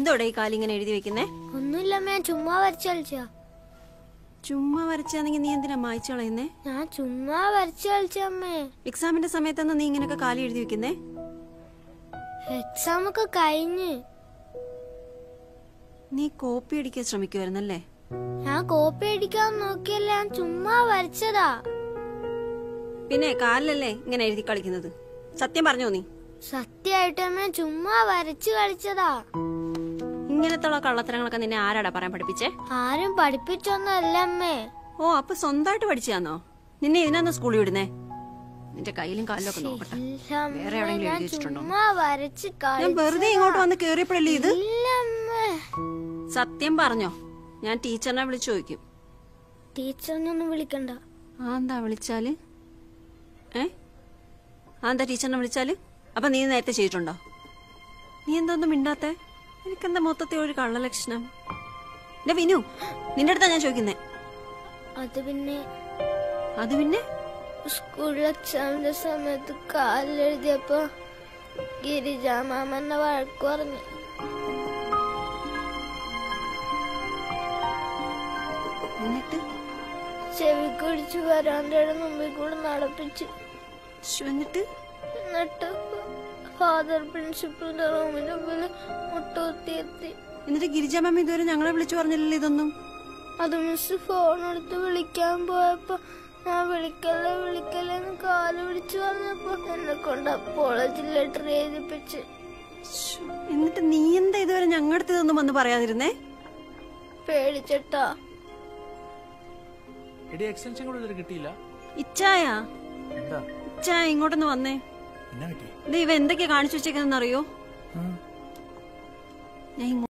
എന്തോടെ ഈ കാലിങ്ങനെ എഴുതി വെക്കുന്നേ ഒന്നുമില്ലമ്മേ ഞാൻ ചുമ്മാ വരച്ചു കളിച്ചാ ചുമ്മാ വരച്ചാണെങ്കിൽ നീ എന്തിനാ മായ്ച്ചു കളയുന്നേ ഞാൻ ചുമ്മാ വരച്ചു കളിച്ചമ്മേ എക്സാമിന്റെ സമയത്തൊന്നും നീ ഇങ്ങനെയൊക്കെ കാലി എഴുതി വെക്കുന്നേ എക്സാം ഒക്കെ കഴിഞ്ഞ് നീ കോപ്പി അടിക്കാൻ ശ്രമിക്കുമായിരുന്നല്ലേ ഞാൻ കോപ്പി അടിക്കാൻ നോക്കിയല്ല ഞാൻ ചുമ്മാ വരച്ചതാ പിന്നെ കാലിലല്ലേ ഇങ്ങനെ എഴുതി കളിക്കുന്നത് സത്യം പറഞ്ഞോ നീ സത്യമായിട്ടമ്മേ ചുമ്മാ വരച്ചു കളിച്ചതാ ഇങ്ങനത്തുള്ള കള്ളത്തരങ്ങളൊക്കെ നിന്നെ ആരാടാ പറയാൻ പഠിപ്പിച്ചേ ആരും പഠിപ്പിച്ചൊന്നല്ല അമ്മേ ഓ അപ്പൊ സ്വന്തമായിട്ട് പഠിച്ചാന്നോ നിന്നെ ഇതിനാന്ന് സ്കൂളിൽ വിടുന്നേ നിന്റെ കയ്യിലും കാലിലും ഒക്കെ നോക്കട്ടെ ഇല്ല അമ്മേ, വേറെ എവിടെയെങ്കിലും ഞാൻ എഴുതി വെച്ചിട്ടുണ്ടോ? ചുമ്മാ വരച്ച് ഞാൻ വെറുതെ ഇങ്ങോട്ട് വന്ന് കേറിയപ്പോഴല്ലേ ഇത് ഇല്ലമ്മേ സത്യം പറഞ്ഞോ ഞാൻ ടീച്ചറിനെ വിളിച്ചു ചോദിക്കും ടീച്ചറിനൊന്നും വിളിക്കണ്ട ആ എന്താ വിളിച്ചാല് ഏ ആ എന്താ ടീച്ചറിനെ വിളിച്ചാല് അപ്പൊ നീ നേരത്തെ ചെയ്തിട്ടുണ്ടോ നീ എന്തോന്നും മിണ്ടാത്തെ എനിക്കെന്താ മൊത്തത്തിൽ ഒരു കള്ളലക്ഷണം എന്റെ വിനു നിന്റെ അടുത്താ ഞാൻ ചോദിക്കുന്നേ അത് പിന്നെ അത് പിന്നെ സ്കൂൾ എക്സാമിന്റെ സമയത്ത് കാലിലെഴുതിയപ്പോ ഗിരിജാമാമന്റെ വഴക്ക് പറഞ്ഞു എന്നിട്ട് ചെവി കുടിച്ച് വരാന്തയുടെ മുമ്പിൽ കൂടെ നടപ്പിച്ചു ശ്ശോ, എന്നിട്ട് എന്നിട്ട് ഫാദർ പ്രിൻസിപ്പലിന്റെ റൂമിന്റെ മുമ്പിൽ മുട്ടുകുത്തിയെത്തി എന്നിട്ട് ഗിരിജാമ്മ ഇതുവരെ ഞങ്ങളെ വിളിച്ചു പറഞ്ഞില്ലല്ലോ ഇതൊന്നും അത് മിസ് ഫോൺ എടുത്ത് വിളിക്കാൻ പോയപ്പോ ഞാൻ വിളിക്കല്ലേ വിളിക്കല്ലേ എന്ന് കാല് പിടിച്ച് പറഞ്ഞപ്പോ എന്നെ കൊണ്ട് അപ്പോളജി ലെറ്റർ എഴുതിപ്പിച്ച് ശ്ശോ, എന്നിട്ട് നീ എന്താ ഇതുവരെ ഞങ്ങളുടെ അടുത്ത് ഇതൊന്നും വന്ന് പറയാതിരുന്നേ പേടിച്ചിട്ടാ എടി എക്സ്റ്റൻഷൻ കൂടെ കിട്ടിയില്ല ഇച്ചായ എന്താ ഇച്ചായ ഇങ്ങോട്ടൊന്ന് വന്നേ എന്നാ പറ്റി ഇത് ഇവ എന്തൊക്കെയാ കാണിച്ചു വെച്ചേക്കുന്നറിയോ ഞാൻ ഇങ്ങോ-